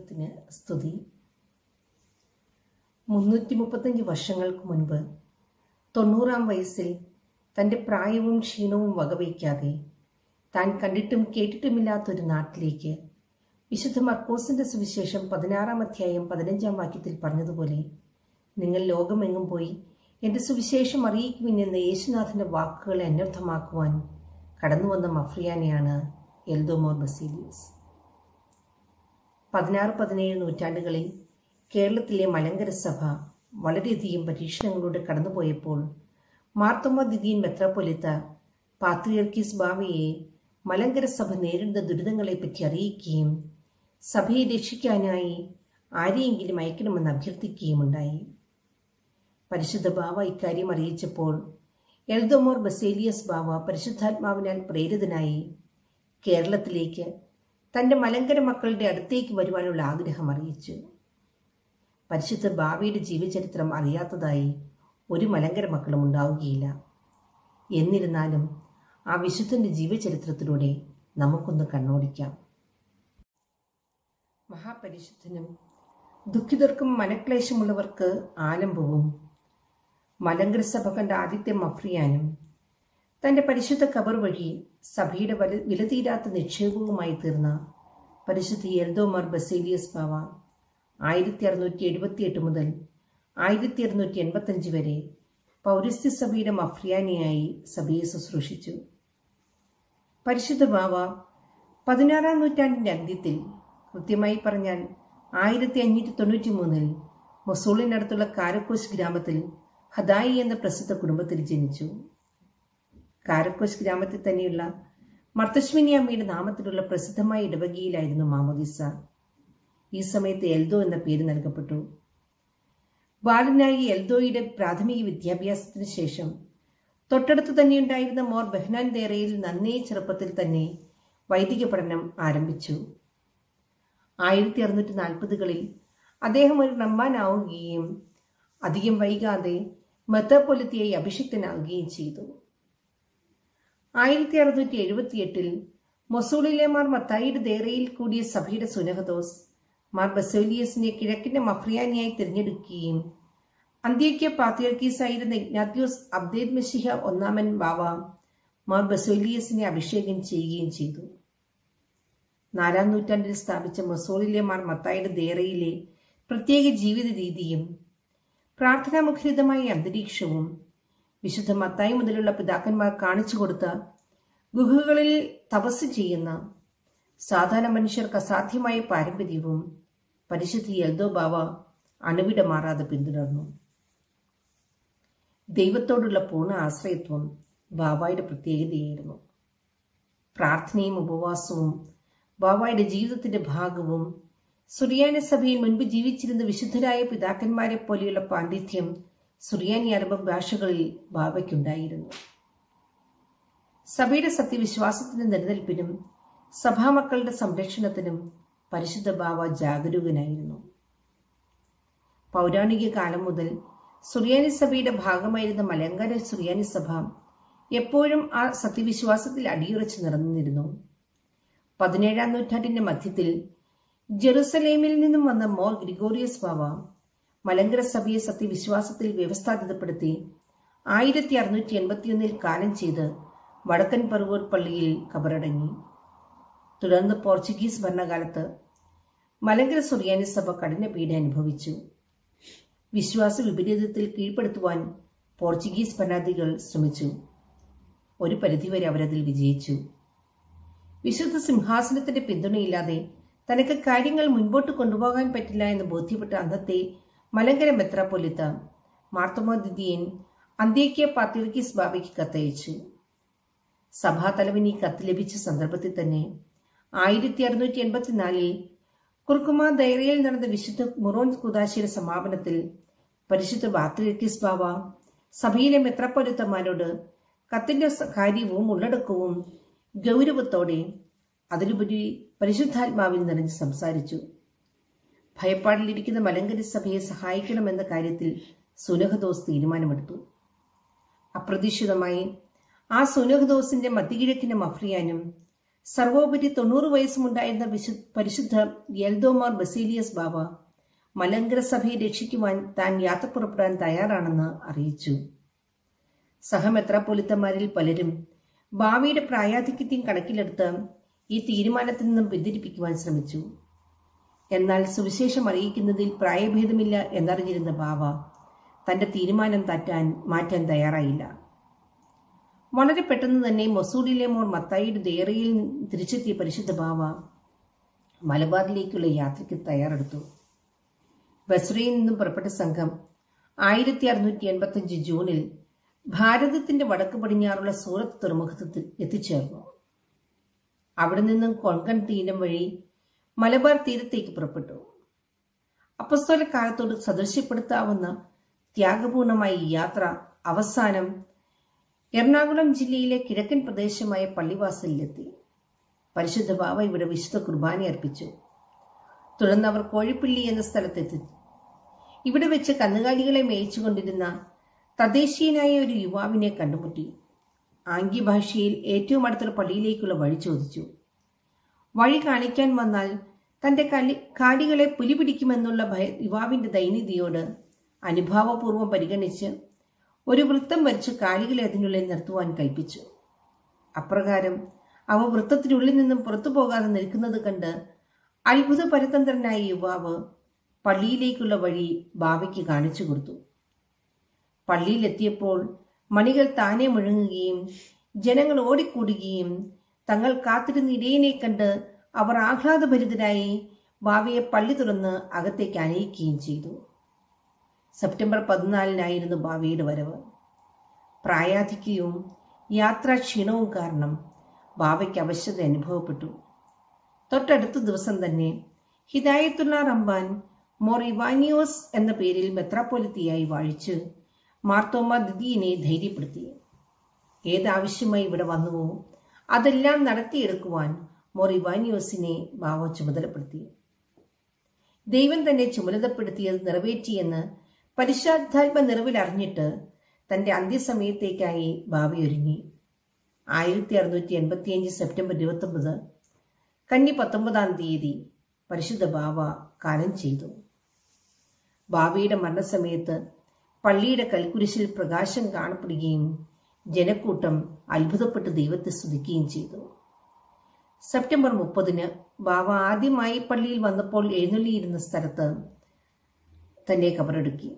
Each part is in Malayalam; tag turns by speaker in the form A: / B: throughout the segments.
A: ദൈവത്തിന് സ്തുതി മുന്നൂറ്റി മുപ്പത്തഞ്ച് വർഷങ്ങൾക്ക് മുൻപ് തൊണ്ണൂറാം വയസ്സിൽ തൻ്റെ പ്രായവും ക്ഷീണവും വകവയ്ക്കാതെ താൻ കണ്ടിട്ടും കേട്ടിട്ടുമില്ലാത്തൊരു നാട്ടിലേക്ക് വിശുദ്ധ മർക്കോസിന്റെ സുവിശേഷം പതിനാറാം അധ്യായം പതിനഞ്ചാം വാക്യത്തിൽ പറഞ്ഞതുപോലെ നിങ്ങൾ ലോകമെങ്ങും പോയി എന്റെ സുവിശേഷം അറിയിക്കുവിൻ എന്ന യേശുനാഥന്റെ വാക്കുകളെ അന്വർത്ഥമാക്കുവാൻ കടന്നുവന്ന മഫ്രിയാനെയാണ് എൽദോമോർ ബസീലിയസ് പതിനാറ് പതിനേഴ് നൂറ്റാണ്ടുകളിൽ കേരളത്തിലെ മലങ്കര സഭ വളരെയധികം പരീക്ഷണങ്ങളിലൂടെ കടന്നുപോയപ്പോൾ മാർത്തോമ ദിദീൻ മെത്രാപ്പൊലിത്ത പാത്രിയർക്കീസ് ബാവയെ മലങ്കര സഭ നേരിടുന്ന ദുരിതങ്ങളെപ്പറ്റി അറിയിക്കുകയും സഭയെ രക്ഷിക്കാനായി ആരെയെങ്കിലും അയക്കണമെന്ന് അഭ്യർത്ഥിക്കുകയും ഉണ്ടായി പരിശുദ്ധ ബാവ ഇക്കാര്യം അറിയിച്ചപ്പോൾ എൽദോമോർ ബസേലിയസ് ബാവ പരിശുദ്ധാത്മാവിനാൽ പ്രേരിതനായി കേരളത്തിലേക്ക് തന്റെ മലങ്കര മക്കളുടെ അടുത്തേക്ക് വരുവാനുള്ള ആഗ്രഹം അറിയിച്ചു പരിശുദ്ധ ബാവയുടെ ജീവചരിത്രം അറിയാത്തതായി ഒരു മലങ്കര മക്കളും ഉണ്ടാവുകയില്ല എന്നിരുന്നാലും ആ വിശുദ്ധന്റെ ജീവചരിത്രത്തിലൂടെ നമുക്കൊന്ന് കണ്ണോടിക്കാം മഹാപരിശുദ്ധനും ദുഃഖിതർക്കും മനക്ലേശമുള്ളവർക്ക് ആലംബവും മലങ്കര സഭ കണ്ട ആദ്യത്തെ മഫ്രിയാനും തന്റെ പരിശുദ്ധ കബർ വഴി സഭയുടെ വല വിലതീരാത്ത നിക്ഷേപവുമായി തീർന്ന പരിശുദ്ധ എൽദോമർ ബസേലിയസ് ബാവ ആയിരത്തി അറുന്നൂറ്റി എഴുപത്തിയെട്ട് മുതൽ ആയിരത്തി അറുന്നൂറ്റി എൺപത്തഞ്ച് വരെ പൗരസ്ത്യ സഭയുടെ മഫ്രിയാനിയായി സഭയെ ശുശ്രൂഷിച്ചു പരിശുദ്ധ ബാവ പതിനാറാം നൂറ്റാണ്ടിന്റെ അന്ത്യത്തിൽ കൃത്യമായി പറഞ്ഞാൽ ആയിരത്തി അഞ്ഞൂറ്റി തൊണ്ണൂറ്റി മൂന്നിൽ മൊസൂളിനടുത്തുള്ള കാരക്കോശ് ഗ്രാമത്തിൽ ഹദായി എന്ന പ്രസിദ്ധ കുടുംബത്തിൽ ജനിച്ചു കാരക്കോശ് ഗ്രാമത്തിൽ തന്നെയുള്ള മർത്തശ്മിനി അമ്മയുടെ നാമത്തിലുള്ള പ്രസിദ്ധമായ ഇടവകയിലായിരുന്നു മാമോദിസ ഈ സമയത്ത് എൽദോ എന്ന പേര് നൽകപ്പെട്ടു ബാലനായി എൽദോയുടെ പ്രാഥമിക വിദ്യാഭ്യാസത്തിന് ശേഷം തൊട്ടടുത്ത് തന്നെയുണ്ടായിരുന്ന മോർ ബെഹ്നാൻ ദേറയിൽ നന്നേ ചെറുപ്പത്തിൽ തന്നെ വൈദിക പഠനം ആരംഭിച്ചു ആയിരത്തി അറുന്നൂറ്റി നാൽപ്പതുകളിൽ അദ്ദേഹം ഒരു റമ്മാനാവുകയും അധികം വൈകാതെ മെത്തപ്പൊലിത്തിയായി അഭിഷിക്തനാവുകയും ചെയ്തു ആയിരത്തി അറുന്നൂറ്റി എഴുപത്തിയെട്ടിൽ മൊസൂളിലെ മാർ മത്തായിയുടെ ദേറയിൽ കൂടിയ സഭയുടെ സുനഹദോസ് മാർ ബസോലിയസിനെ കിഴക്കിന്റെ മഫ്രിയാനിയായി തിരഞ്ഞെടുക്കുകയും അന്ത്യോക്യ പാത്രിയർക്കീസായിരുന്ന ഇഗ്നാത്യോസ് അബ്ദേദ് മെഷിഹ ഒന്നാമൻ ബാവ മാർ ബസോലിയസിനെ അഭിഷേകം ചെയ്യുകയും ചെയ്തു നാലാം നൂറ്റാണ്ടിൽ സ്ഥാപിച്ച മൊസോളിലെ മാർ മത്തായുടെ ദേറയിലെ പ്രത്യേക ജീവിത രീതിയും പ്രാർത്ഥനാമുഖരിതമായ അന്തരീക്ഷവും വിശുദ്ധ മത്തായി മുതലുള്ള പിതാക്കന്മാർ കാണിച്ചു കൊടുത്ത ഗുഹകളിൽ തപസ് ചെയ്യുന്ന സാധാരണ മനുഷ്യർക്ക് അസാധ്യമായ പാരമ്പര്യവും പരിശുദ്ധ യൽദോ ബാവ അണുവിട മാറാതെ പിന്തുടർന്നു ദൈവത്തോടുള്ള പൂർണ്ണ ആശ്രയത്വം ബാബായുടെ പ്രത്യേകതയായിരുന്നു പ്രാർത്ഥനയും ഉപവാസവും ബാബായുടെ ജീവിതത്തിന്റെ ഭാഗവും സുറിയാനി സഭയിൽ മുൻപ് ജീവിച്ചിരുന്ന വിശുദ്ധരായ പിതാക്കന്മാരെ പോലെയുള്ള പാണ്ഡിത്യം സുറിയാനി അറബ് ഭാഷകളിൽ ബാബയ്ക്കുണ്ടായിരുന്നു സഭയുടെ സത്യവിശ്വാസത്തിന്റെ നിലനിൽപ്പിനും സഭാമക്കളുടെ സംരക്ഷണത്തിനും പരിശുദ്ധ ബാവ ജാഗരൂകനായിരുന്നു പൗരാണിക കാലം മുതൽ സുറിയാനി സഭയുടെ ഭാഗമായിരുന്ന മലങ്കര സുറിയാനി സഭ എപ്പോഴും ആ സത്യവിശ്വാസത്തിൽ അടിയുറച്ചു നിറഞ്ഞിരുന്നു പതിനേഴാം നൂറ്റാണ്ടിന്റെ മധ്യത്തിൽ ജെറുസലേമിൽ നിന്നും വന്ന മോർ ഗ്രിഗോറിയസ് ബാവ മലങ്കര സഭയെ സത്യവിശ്വാസത്തിൽ വ്യവസ്ഥാപിതപ്പെടുത്തി ആയിരത്തി അറുന്നൂറ്റി എൺപത്തിയൊന്നിൽ കാലം ചെയ്ത് വടക്കൻ പറവൂർ പള്ളിയിൽ കബറടങ്ങി തുടർന്ന് പോർച്ചുഗീസ് ഭരണകാലത്ത് മലങ്കര സുറിയാനി സഭ കഠിന പീഡ അനുഭവിച്ചു വിശ്വാസ വിപരീതത്തിൽ കീഴ്പ്പെടുത്തുവാൻ പോർച്ചുഗീസ് ഭരണാധികൾ ശ്രമിച്ചു ഒരു പരിധിവരെ അവരതിൽ വിജയിച്ചു വിശുദ്ധ സിംഹാസനത്തിന്റെ പിന്തുണയില്ലാതെ തനിക്ക് കാര്യങ്ങൾ മുൻപോട്ട് കൊണ്ടുപോകാൻ പറ്റില്ല എന്ന് ബോധ്യപ്പെട്ട അന്നത്തെ മലങ്കര മെത്രാപ്പൊലിത്ത മാർത്തമോദിദിയൻ അന്ത്യേക്യ പാത്തിർക്കിസ് ബാബയ്ക്ക് കത്തയച്ചു സഭാതലവൻ ഈ കത്ത് ലഭിച്ച സന്ദർഭത്തിൽ തന്നെ ആയിരത്തി അറുന്നൂറ്റി എൺപത്തിനാലിൽ കുർക്കുമ ദൈറയിൽ നടന്ന വിശുദ്ധ മുറോൺ കുദാശിയുടെ സമാപനത്തിൽ പരിശുദ്ധ ബാത്രിയക്കിസ് ബാബ സഭയിലെ മെത്രപ്പൊരുത്തന്മാരോട് കത്തിന്റെ കാര്യവും ഉള്ളടക്കവും ഗൗരവത്തോടെ അതിലുപരി പരിശുദ്ധാത്മാവിൽ നിറഞ്ഞ് സംസാരിച്ചു ഭയപ്പാടിലിരിക്കുന്ന മലങ്കരി സഭയെ സഹായിക്കണമെന്ന കാര്യത്തിൽ സുനഹദോസ് തീരുമാനമെടുത്തു അപ്രതീക്ഷിതമായി ആ സുനഹദോസിന്റെ മധ്യകിഴക്കിന്റെ മഫ്രിയാനും സർവോപരി തൊണ്ണൂറ് വയസ്സുമുണ്ടായിരുന്ന വിശു പരിശുദ്ധ എൽദോമാർ ബസീലിയസ് ബാബ മലങ്കര സഭയെ രക്ഷിക്കുവാൻ താൻ യാത്ര പുറപ്പെടാൻ തയ്യാറാണെന്ന് അറിയിച്ചു സഹമെത്രാപ്പൊലിത്തന്മാരിൽ പലരും ഭാവിയുടെ പ്രായാധിക്യത്തെയും കണക്കിലെടുത്ത് ഈ തീരുമാനത്തിൽ നിന്നും പിന്തിരിപ്പിക്കുവാൻ ശ്രമിച്ചു എന്നാൽ സുവിശേഷം അറിയിക്കുന്നതിൽ പ്രായഭേദമില്ല എന്നറിഞ്ഞിരുന്ന ബാവ തന്റെ തീരുമാനം താറ്റാൻ മാറ്റാൻ തയ്യാറായില്ല വളരെ പെട്ടെന്ന് തന്നെ മൊസൂഡിലെ മോർ മത്തായിയുടെ ദേറയിൽ തിരിച്ചെത്തിയ പരിശുദ്ധ ബാവ മലബാറിലേക്കുള്ള യാത്രയ്ക്ക് തയ്യാറെടുത്തു ബസ്രയിൽ നിന്നും പുറപ്പെട്ട സംഘം ആയിരത്തി അറുന്നൂറ്റി എൺപത്തി ജൂണിൽ ഭാരതത്തിന്റെ വടക്ക് പടിഞ്ഞാറുള്ള സൂറത്ത് തുറമുഖത്തിൽ എത്തിച്ചേർന്നു അവിടെ നിന്നും കൊങ്കൺ തീരം വഴി മലബാർ തീരത്തേക്ക് പുറപ്പെട്ടു അപ്പസ്തോല കാലത്തോട് സദൃശ്യപ്പെടുത്താവുന്ന ത്യാഗപൂർണമായ ഈ യാത്ര അവസാനം എറണാകുളം ജില്ലയിലെ കിഴക്കൻ പ്രദേശമായ പള്ളിവാസലിലെത്തി പരിശുദ്ധ ബാവ ഇവിടെ വിശുദ്ധ കുർബാന അർപ്പിച്ചു തുടർന്ന് അവർ കോഴിപ്പള്ളി എന്ന സ്ഥലത്തെത്തി ഇവിടെ വെച്ച് കന്നുകാലികളെ മേയിച്ചുകൊണ്ടിരുന്ന തദ്ദേശീയനായ ഒരു യുവാവിനെ കണ്ടുമുട്ടി ആംഗ്യഭാഷയിൽ ഏറ്റവും അടുത്തൊരു പള്ളിയിലേക്കുള്ള വഴി ചോദിച്ചു വഴി കാണിക്കാൻ വന്നാൽ തന്റെ കലി കാലികളെ പുലി പിടിക്കുമെന്നുള്ള ഭയ യുവാവിന്റെ ദൈന്യതയോട് അനുഭാവപൂർവ്വം പരിഗണിച്ച് ഒരു വൃത്തം വരച്ച് കാലികളെ അതിനുള്ളിൽ നിർത്തുവാൻ കൽപ്പിച്ചു അപ്രകാരം അവ വൃത്തത്തിനുള്ളിൽ നിന്നും പുറത്തു പോകാതെ നിൽക്കുന്നത് കണ്ട് അത്ഭുത പരതന്ത്രനായ യുവാവ് പള്ളിയിലേക്കുള്ള വഴി ബാവയ്ക്ക് കാണിച്ചു കൊടുത്തു പള്ളിയിലെത്തിയപ്പോൾ മണികൾ താനെ മുഴങ്ങുകയും ജനങ്ങൾ ഓടിക്കൂടുകയും തങ്ങൾ കാത്തിരുന്ന ഇടയനെ കണ്ട് അവർ ആഹ്ലാദഭരിതരായി ഭാവിയെ പള്ളി തുറന്ന് അകത്തേക്ക് അനയിക്കുകയും ചെയ്തു സെപ്റ്റംബർ പതിനാലിനായിരുന്നു ഭാവിയുടെ വരവ് പ്രായാധിക്യവും യാത്രാക്ഷീണവും കാരണം ബാവയ്ക്ക് അവശത അനുഭവപ്പെട്ടു തൊട്ടടുത്ത ദിവസം തന്നെ ഹിദായത്തുള്ള റംബാൻ മോർ ഇവാനിയോസ് എന്ന പേരിൽ മെത്രാപ്പൊലിത്തിയായി വാഴിച്ച് മാർത്തോമ ദിദിയെ ധൈര്യപ്പെടുത്തി ഏതാവശ്യമായി ഇവിടെ വന്നുവോ അതെല്ലാം നടത്തിയെടുക്കുവാൻ മോർ ഇവാനിയോസിനെ ബാവ ചുമതലപ്പെടുത്തി ദൈവം തന്നെ ചുമതലപ്പെടുത്തിയത് നിറവേറ്റിയെന്ന് പരിശാദ്ധാത്മ നിറവിൽ അറിഞ്ഞിട്ട് തന്റെ അന്ത്യസമയത്തേക്കായി ബാവ ഒരുങ്ങി ആയിരത്തി അറുന്നൂറ്റി എൺപത്തിയഞ്ച് സെപ്റ്റംബർ ഇരുപത്തൊമ്പത് കന്നി പത്തൊമ്പതാം തീയതി പരിശുദ്ധ ബാവ കാലം ചെയ്തു ബാവയുടെ മരണസമയത്ത് പള്ളിയുടെ കൽക്കുരിശിൽ പ്രകാശം കാണപ്പെടുകയും ജനക്കൂട്ടം അത്ഭുതപ്പെട്ട് ദൈവത്തെ സ്തുതിക്കുകയും ചെയ്തു സെപ്റ്റംബർ മുപ്പതിന് ബാവ ആദ്യമായി പള്ളിയിൽ വന്നപ്പോൾ എഴുന്നള്ളിയിരുന്ന സ്ഥലത്ത് തന്നെ കബറടുക്കി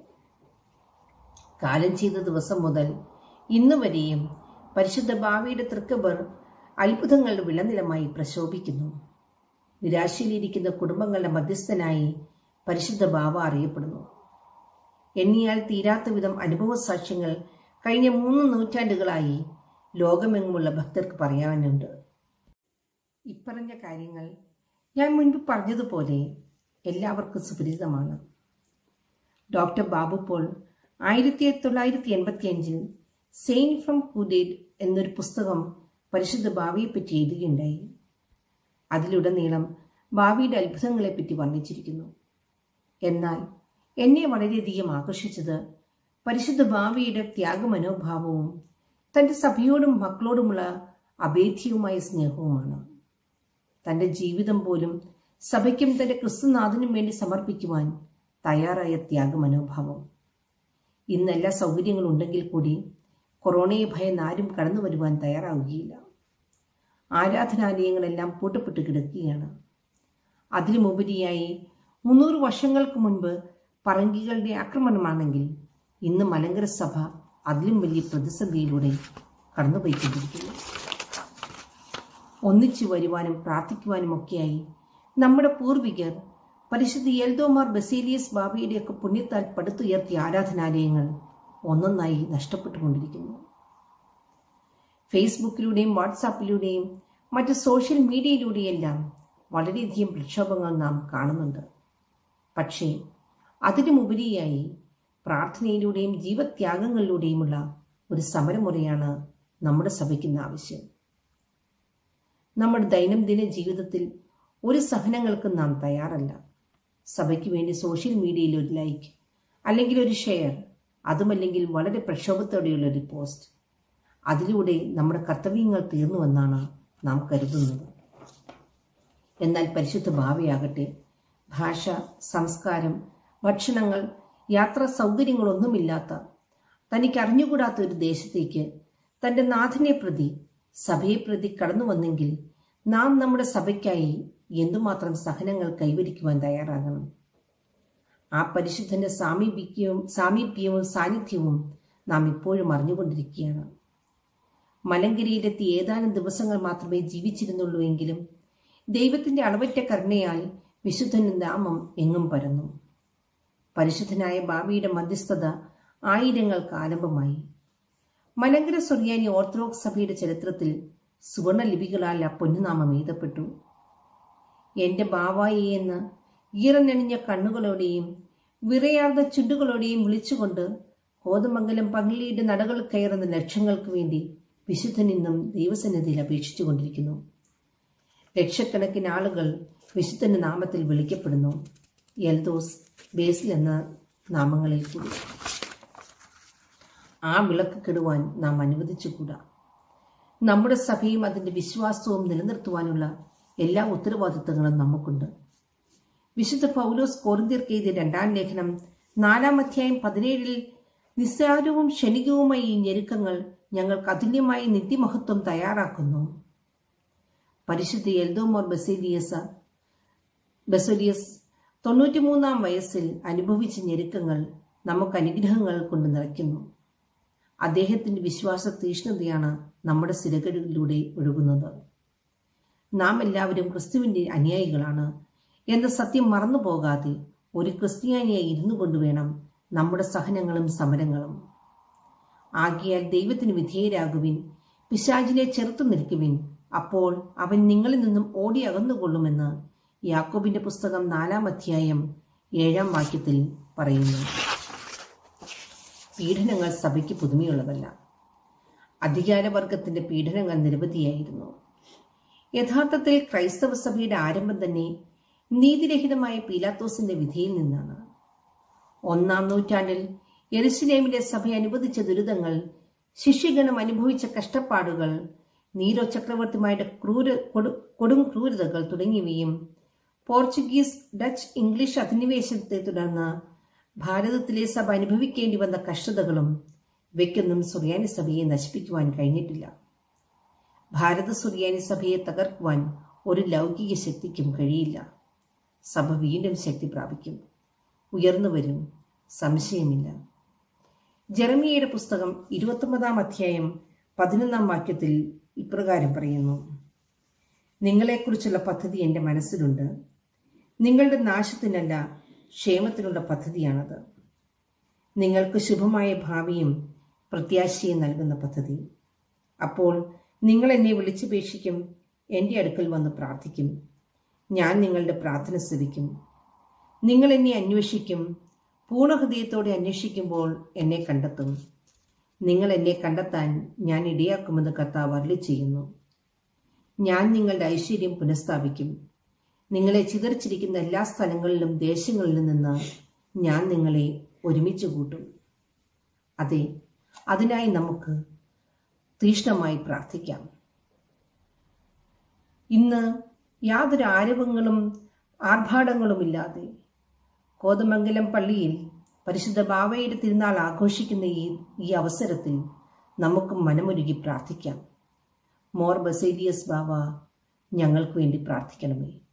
A: കാലം ചെയ്ത ദിവസം മുതൽ ഇന്നു വരെയും പരിശുദ്ധ ബാവയുടെ തൃക്കബർ അത്ഭുതങ്ങളുടെ വിളനിലമായി പ്രശോഭിക്കുന്നു നിരാശയിലിരിക്കുന്ന കുടുംബങ്ങളുടെ മധ്യസ്ഥനായി പരിശുദ്ധ ബാവ അറിയപ്പെടുന്നു എണ്ണിയാൽ തീരാത്ത വിധം അനുഭവ സാക്ഷ്യങ്ങൾ കഴിഞ്ഞ മൂന്ന് നൂറ്റാണ്ടുകളായി ലോകമെങ്ങുമുള്ള ഭക്തർക്ക് പറയാനുണ്ട് ഇപ്പറഞ്ഞ കാര്യങ്ങൾ ഞാൻ മുൻപ് പറഞ്ഞതുപോലെ എല്ലാവർക്കും സുപരിചിതമാണ് ഡോക്ടർ ബാബു പോൾ ആയിരത്തി തൊള്ളായിരത്തി എൺപത്തി അഞ്ചിൽ സെയിൻ ഫ്രം കുഡേഡ് എന്നൊരു പുസ്തകം പരിശുദ്ധ ഭാവിയെപ്പറ്റി എഴുതുകയുണ്ടായി അതിലുടനീളം ഭാവിയുടെ അത്ഭുതങ്ങളെപ്പറ്റി വർണ്ണിച്ചിരിക്കുന്നു എന്നാൽ എന്നെ വളരെയധികം ആകർഷിച്ചത് പരിശുദ്ധ ഭാവിയുടെ ത്യാഗമനോഭാവവും തന്റെ സഭയോടും മക്കളോടുമുള്ള അഭേദ്യവുമായ സ്നേഹവുമാണ് തന്റെ ജീവിതം പോലും സഭയ്ക്കും തന്റെ ക്രിസ്തുനാഥനും വേണ്ടി സമർപ്പിക്കുവാൻ തയ്യാറായ ത്യാഗമനോഭാവം ഇന്ന് എല്ലാ സൗകര്യങ്ങളും ഉണ്ടെങ്കിൽ കൂടി കൊറോണയെ ഭയന്ന് ആരും കടന്നു വരുവാൻ തയ്യാറാവുകയില്ല ആരാധനാലയങ്ങളെല്ലാം പൂട്ടപ്പെട്ട് കിടക്കുകയാണ് അതിലുമുപരിയായി മുന്നൂറ് വർഷങ്ങൾക്ക് മുൻപ് പറങ്കികളുടെ ആക്രമണമാണെങ്കിൽ ഇന്ന് മലങ്കര സഭ അതിലും വലിയ പ്രതിസന്ധിയിലൂടെ കടന്നുപോയിക്കൊണ്ടിരിക്കുന്നു ഒന്നിച്ചു വരുവാനും പ്രാർത്ഥിക്കുവാനും ഒക്കെയായി നമ്മുടെ പൂർവികർ പരിശുദ്ധ എൽദോമാർ ബസേലിയസ് ബാബയുടെയൊക്കെ പുണ്യത്താൽ പടുത്തുയർത്തിയ ആരാധനാലയങ്ങൾ ഒന്നൊന്നായി നഷ്ടപ്പെട്ടുകൊണ്ടിരിക്കുന്നു ഫേസ്ബുക്കിലൂടെയും വാട്സാപ്പിലൂടെയും മറ്റ് സോഷ്യൽ മീഡിയയിലൂടെയെല്ലാം വളരെയധികം പ്രക്ഷോഭങ്ങൾ നാം കാണുന്നുണ്ട് പക്ഷേ അതിനുമുപരിയായി പ്രാർത്ഥനയിലൂടെയും ജീവത്യാഗങ്ങളിലൂടെയുമുള്ള ഒരു സമരമുറയാണ് നമ്മുടെ സഭയ്ക്കുന്ന ആവശ്യം നമ്മുടെ ദൈനംദിന ജീവിതത്തിൽ ഒരു സഹനങ്ങൾക്കും നാം തയ്യാറല്ല സഭയ്ക്ക് വേണ്ടി സോഷ്യൽ മീഡിയയിൽ ഒരു ലൈക്ക് അല്ലെങ്കിൽ ഒരു ഷെയർ അതുമല്ലെങ്കിൽ വളരെ പ്രക്ഷോഭത്തോടെയുള്ള ഒരു പോസ്റ്റ് അതിലൂടെ നമ്മുടെ കർത്തവ്യങ്ങൾ തീർന്നുവെന്നാണ് നാം കരുതുന്നത് എന്നാൽ പരിശുദ്ധ ഭാവയാകട്ടെ ഭാഷ സംസ്കാരം ഭക്ഷണങ്ങൾ യാത്രാ സൗകര്യങ്ങളൊന്നുമില്ലാത്ത തനിക്ക് അറിഞ്ഞുകൂടാത്ത ഒരു ദേശത്തേക്ക് തന്റെ നാഥനെ പ്രതി സഭയെ പ്രതി കടന്നു വന്നെങ്കിൽ നാം നമ്മുടെ സഭയ്ക്കായി എന്തുമാത്രം സഹനങ്ങൾ കൈവരിക്കുവാൻ തയ്യാറാകണം ആ പരിശുദ്ധന്റെ സാമീപ്യവും സാമീപ്യവും സാന്നിധ്യവും നാം ഇപ്പോഴും അറിഞ്ഞുകൊണ്ടിരിക്കുകയാണ് മലങ്കരിയിലെത്തി ഏതാനും ദിവസങ്ങൾ മാത്രമേ ജീവിച്ചിരുന്നുള്ളൂ എങ്കിലും ദൈവത്തിന്റെ അളവറ്റ കരുണയാൽ വിശുദ്ധന്റെ നാമം എങ്ങും പരന്നു പരിശുദ്ധനായ ബാബിയുടെ മധ്യസ്ഥത ആയിരങ്ങൾക്ക് ആലംബമായി മലങ്കര സുറിയാനി ഓർത്തഡോക്സ് സഭയുടെ ചരിത്രത്തിൽ സുവർണ ലിപികളാൽ ആ പൊന്നുനാമം എഴുതപ്പെട്ടു എന്റെ ബാവായി എന്ന് ഈറനണിഞ്ഞ കണ്ണുകളോടെയും വിറയാർന്ന ചുണ്ടുകളോടെയും വിളിച്ചുകൊണ്ട് കോതമംഗലം പള്ളിയുടെ നടകൾ കയറുന്ന ലക്ഷങ്ങൾക്ക് വേണ്ടി വിശുദ്ധൻ ഇന്നും ദൈവസന്നിധിയിൽ അപേക്ഷിച്ചുകൊണ്ടിരിക്കുന്നു ലക്ഷക്കണക്കിന് ആളുകൾ വിശുദ്ധന്റെ നാമത്തിൽ വിളിക്കപ്പെടുന്നു എൽദോസ് ബേസിൽ എന്ന നാമങ്ങളിൽ കൂടി ആ വിളക്ക് കെടുവാൻ നാം അനുവദിച്ചുകൂടാ നമ്മുടെ സഭയും അതിന്റെ വിശ്വാസവും നിലനിർത്തുവാനുള്ള എല്ലാ ഉത്തരവാദിത്തങ്ങളും നമുക്കുണ്ട് വിശുദ്ധ പൗലോസ് കോറിന്തിയർക്ക് എഴുതിയ രണ്ടാം ലേഖനം നാലാം അധ്യായം പതിനേഴിൽ നിസ്സാരവും ക്ഷണികവുമായ ഈ ഞെരുക്കങ്ങൾ ഞങ്ങൾക്ക് അതുല്യമായ നിത്യമഹത്വം തയ്യാറാക്കുന്നു പരിശുദ്ധ എൽദോമോർ ബസേലിയസ ബസോലിയസ് തൊണ്ണൂറ്റിമൂന്നാം വയസ്സിൽ അനുഭവിച്ച ഞെരുക്കങ്ങൾ നമുക്ക് അനുഗ്രഹങ്ങൾ കൊണ്ട് നിറയ്ക്കുന്നു അദ്ദേഹത്തിന്റെ വിശ്വാസ തീഷ്ണതയാണ് നമ്മുടെ സിരകളിലൂടെ ഒഴുകുന്നത് നാം എല്ലാവരും ക്രിസ്തുവിന്റെ അനുയായികളാണ് എന്ന സത്യം മറന്നു പോകാതെ ഒരു ക്രിസ്ത്യാനിയായി ഇരുന്നു കൊണ്ടുവേണം നമ്മുടെ സഹനങ്ങളും സമരങ്ങളും ആകിയാൽ ദൈവത്തിന് വിധേയരാകുവിൻ പിശാചിനെ ചെറുത്തു നിൽക്കുവിൻ അപ്പോൾ അവൻ നിങ്ങളിൽ നിന്നും ഓടി അകന്നുകൊള്ളുമെന്ന് യാക്കോബിന്റെ പുസ്തകം നാലാം അധ്യായം ഏഴാം വാക്യത്തിൽ പറയുന്നു പീഡനങ്ങൾ സഭയ്ക്ക് പുതുമയുള്ളതല്ല അധികാരവർഗത്തിന്റെ പീഡനങ്ങൾ നിരവധിയായിരുന്നു യഥാർത്ഥത്തിൽ ക്രൈസ്തവ സഭയുടെ ആരംഭം തന്നെ നീതിരഹിതമായ പീലാത്തോസിന്റെ വിധിയിൽ നിന്നാണ് ഒന്നാം നൂറ്റാണ്ടിൽ യെരുസലേമിലെ സഭ അനുവദിച്ച ദുരിതങ്ങൾ ശിഷ്യഗണം അനുഭവിച്ച കഷ്ടപ്പാടുകൾ നീരോ ചക്രവർത്തിമാരുടെ ക്രൂര കൊടു- കൊടും ക്രൂരതകൾ തുടങ്ങിയവയും പോർച്ചുഗീസ് ഡച്ച് ഇംഗ്ലീഷ് അധിനിവേശത്തെ തുടർന്ന് ഭാരതത്തിലെ സഭ അനുഭവിക്കേണ്ടി വന്ന കഷ്ടതകളും ഇവയ്ക്കൊന്നും സുറിയാനി സഭയെ നശിപ്പിക്കുവാൻ കഴിഞ്ഞിട്ടില്ല ഭാരത സുറിയാനി സഭയെ തകർക്കുവാൻ ഒരു ലൗകിക ശക്തിക്കും കഴിയില്ല സഭ വീണ്ടും ശക്തി പ്രാപിക്കും ഉയർന്നു വരും സംശയമില്ല ജെറമിയയുടെ പുസ്തകം ഇരുപത്തൊമ്പതാം അധ്യായം പതിനൊന്നാം വാക്യത്തിൽ ഇപ്രകാരം പറയുന്നു നിങ്ങളെക്കുറിച്ചുള്ള പദ്ധതി എൻ്റെ മനസ്സിലുണ്ട് നിങ്ങളുടെ നാശത്തിനല്ല ക്ഷേമത്തിനുള്ള പദ്ധതിയാണത് നിങ്ങൾക്ക് ശുഭമായ ഭാവിയും പ്രത്യാശയും നൽകുന്ന പദ്ധതി അപ്പോൾ നിങ്ങൾ എന്നെ വിളിച്ചപേക്ഷിക്കും എൻ്റെ അടുക്കൽ വന്ന് പ്രാർത്ഥിക്കും ഞാൻ നിങ്ങളുടെ പ്രാർത്ഥന ശ്രവിക്കും നിങ്ങൾ എന്നെ അന്വേഷിക്കും പൂർണ്ണഹൃദയത്തോടെ അന്വേഷിക്കുമ്പോൾ എന്നെ കണ്ടെത്തും നിങ്ങൾ എന്നെ കണ്ടെത്താൻ ഞാൻ ഇടയാക്കുമെന്ന് കർത്താവ് അരളി ചെയ്യുന്നു ഞാൻ നിങ്ങളുടെ ഐശ്വര്യം പുനഃസ്ഥാപിക്കും നിങ്ങളെ ചിതറിച്ചിരിക്കുന്ന എല്ലാ സ്ഥലങ്ങളിലും ദേശങ്ങളിലും നിന്ന് ഞാൻ നിങ്ങളെ ഒരുമിച്ച് കൂട്ടും അതെ അതിനായി നമുക്ക് തീഷ്ണമായി പ്രാർത്ഥിക്കാം ഇന്ന് യാതൊരു ആരവങ്ങളും ആർഭാടങ്ങളുമില്ലാതെ കോതമംഗലം പള്ളിയിൽ പരിശുദ്ധ ബാവയുടെ തിരുനാൾ ആഘോഷിക്കുന്ന ഈ ഈ അവസരത്തിൽ നമുക്കും മനമൊരുകി പ്രാർത്ഥിക്കാം മോർ ബസേലിയസ് ബാവ ഞങ്ങൾക്ക് വേണ്ടി പ്രാർത്ഥിക്കണമേ